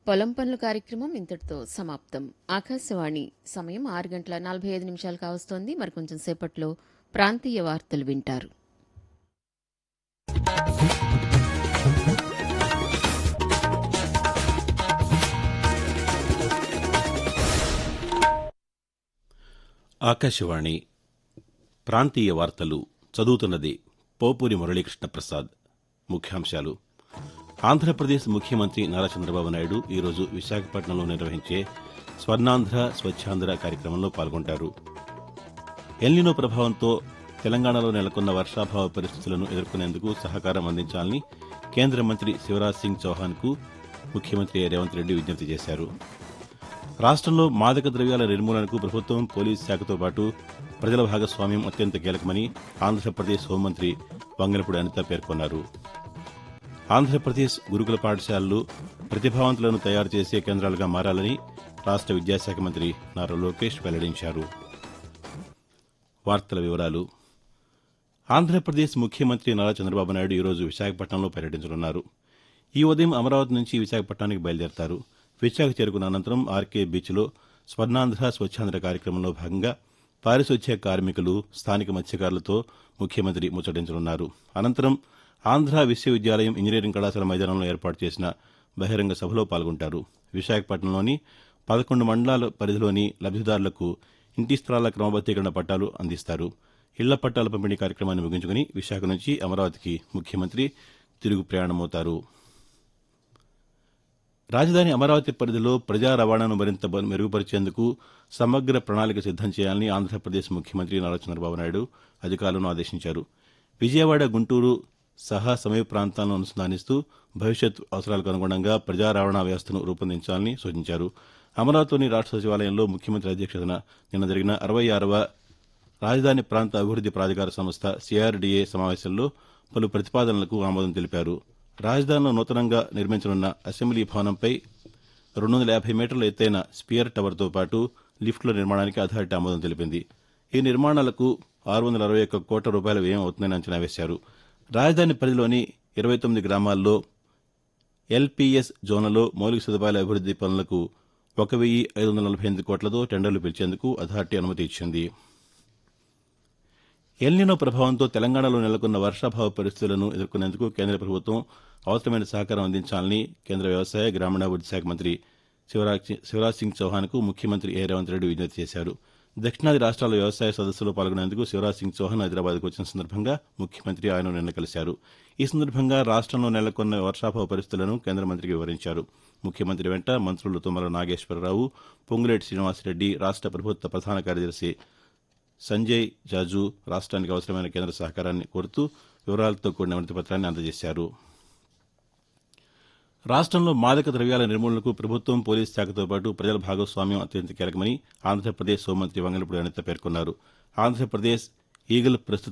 పొలం పనుల కార్యక్రమం ఇంతటితో సమాప్తం ఆకాశవాణి సమయం ఆరు గంటల నలభై ఐదు నిమిషాలు కావస్తోంది మరి కొంచెం సేపట్లో ప్రాంతీయ వార్తలు వింటారు ఆకాశవాణి ప్రాంతీయ వార్తలు చదువుతున్నది పోపూరి మురళీకృష్ణ ప్రసాద్ ముఖ్యాంశాలు ఆంధ్రప్రదేశ్ ముఖ్యమంత్రి నారా చంద్రబాబు నాయుడు ఈరోజు విశాఖపట్నంలో నిర్వహించే స్వర్ణాంధ్ర స్వచ్ఛాంధ్ర కార్యక్రమంలో పాల్గొంటారు ఎల్నినో ప్రభావంతో తెలంగాణలో నెలకొన్న వర్షాభావ పరిస్థితులను ఎదుర్కొనేందుకు సహకారం అందించాలని కేంద్ర మంత్రి శివరాజ్ సింగ్ చౌహాన్కు ముఖ్యమంత్రి రేవంత్ రెడ్డి విజ్ఞప్తి చేశారు రాష్ట్రంలో మాదక ద్రవ్యాల నిర్మూలనకు ప్రభుత్వం పోలీసు శాఖతో పాటు ప్రజల భాగస్వామ్యం అత్యంత కీలకమని ఆంధ్రప్రదేశ్ హోంమంత్రి వంగలపూడి అనిత పేర్కొన్నారు ఆంధ్రప్రదేశ్ గురుకుల పాఠశాలలు ప్రతిభావంతులను తయారు చేసే కేంద్రాలుగా మారాలని రాష్ట్ర విద్యాశాఖ మంత్రి నారా లోకేష్ వెల్లడించారు వార్తల వివరాలు ఆంధ్రప్రదేశ్ ముఖ్యమంత్రి నారా చంద్రబాబు నాయుడు ఈరోజు విశాఖపట్నంలో పర్యటించనున్నారు ఈ ఉదయం అమరావతి నుంచి విశాఖపట్నానికి బయలుదేరతారు విశాఖ చేరుకున్న అనంతరం ఆర్కే బీచ్లో స్వర్ణాంధ్ర స్వచ్ఛాంధ్ర కార్యక్రమంలో భాగంగా పారిశుధ్య కార్మికులు స్థానిక మత్స్యకారులతో ముఖ్యమంత్రి ముచ్చటించనున్నారు అనంతరం ఆంధ్ర విశ్వవిద్యాలయం ఇంజనీరింగ్ కళాశాల మైదానంలో ఏర్పాటు చేసిన బహిరంగ సభలో పాల్గొంటారు విశాఖపట్నంలోని పదకొండు మండలాల పరిధిలోని లబ్దిదారులకు ఇంటి స్థలాల క్రమబద్దీకరణ పట్టాలు అందిస్తారు ఇళ్ల పట్టాల పంపిణీ కార్యక్రమాన్ని ముగించుకుని విశాఖ నుంచి అమరావతికి ముఖ్యమంత్రి తిరుగు ప్రయాణమవుతారు రాజధాని అమరావతి పరిధిలో ప్రజా రవాణాను మరింత బ- మెరుగుపరిచేందుకు సమగ్ర ప్రణాళిక సిద్దం చేయాలని ఆంధ్రప్రదేశ్ ముఖ్యమంత్రి నారా చంద్రబాబు నాయుడు అధికారులను ఆదేశించారు విజయవాడ గుంటూరు సహా సమీప ప్రాంతాలను అనుసంధానిస్తూ భవిష్యత్ అవసరాలకు అనుగుణంగా ప్రజా రవాణా వ్యవస్థను రూపొందించాలని సూచించారు అమరావతిలోని రాష్ట్ర సచివాలయంలో ముఖ్యమంత్రి అధ్యక్షతన నిన్న జరిగిన అరవై ఆరవ రాజధాని ప్రాంత అభివృద్ది ప్రాధికార సంస్థ సిఆర్డీఏ సమావేశంలో పలు ప్రతిపాదనలకు ఆమోదం తెలిపారు రాజధానిలో నూతనంగా నిర్మించనున్న అసెంబ్లీ భవనంపై రెండు వందల యాభై మీటర్ల ఎత్తైన స్పియర్ టవర్తో పాటు లిఫ్టుల నిర్మాణానికి అథారిటీ ఆమోదం తెలిపింది ఈ నిర్మాణాలకు ఆరు వందల అరవై ఒక్క కోట్ల రూపాయల వ్యయం అవుతుందని అంచనా వేశారు రాజధాని పరిధిలోని ఇరవై తొమ్మిది గ్రామాల్లో ఎల్పీఎస్ జోన్లలో మౌలిక సదుపాయాల అభివృద్ది పనులకు ఒక వెయ్యి ఐదు వందల నలభై ఎనిమిది కోట్లతో టెండర్లు పిలిచేందుకు అథారిటీ అనుమతి ఇచ్చింది ఎల్నినో ప్రభావంతో తెలంగాణలో నెలకొన్న వర్షాభావ పరిస్థితులను ఎదుర్కొనేందుకు కేంద్ర ప్రభుత్వం అవసరమైన సహకారం అందించాలని కేంద్ర వ్యవసాయ గ్రామీణాభివృద్ది శాఖ మంత్రి శివరాజ్ శివరాజ్ సింగ్ చౌహాన్కు ముఖ్యమంత్రి ఏ రేవంత్ రెడ్డి విజ్ఞప్తి చేశారు దక్షిణాది రాష్ట్రాల వ్యవసాయ సదస్సులో పాల్గొనేందుకు శివరాజ్ సింగ్ చౌహాన్ హైదరాబాద్కు వచ్చిన సందర్భంగా ముఖ్యమంత్రి ఆయన నిన్న కలిశారు ఈ సందర్భంగా రాష్ట్రంలో నెలకొన్న వర్షాభావ పరిస్థితులను కేంద్ర మంత్రికి వివరించారు ముఖ్యమంత్రి వెంట మంత్రులు తుమ్మల నాగేశ్వరరావు పొంగులేటి శ్రీనివాసరెడ్డి రాష్ట్ర ప్రభుత్వ ప్రధాన కార్యదర్శి సంజయ్ జాజు రాష్ట్రానికి అవసరమైన కేంద్ర సహకారాన్ని కోరుతూ వివరాలతో కూడిన వినతి పత్రాన్ని అందజేశారు రాష్ట్రంలో మాదక ద్రవ్యాల నిర్మూలనకు ప్రభుత్వం పోలీసు శాఖతో పాటు ప్రజల భాగస్వామ్యం అత్యంత కీలకమని ఆంధ్రప్రదేశ్ హోంమంత్రి వంగలపూడి అనిత పేర్కొన్నారు ఆంధ్రప్రదేశ్ ఈగల్ ప్రస్తుత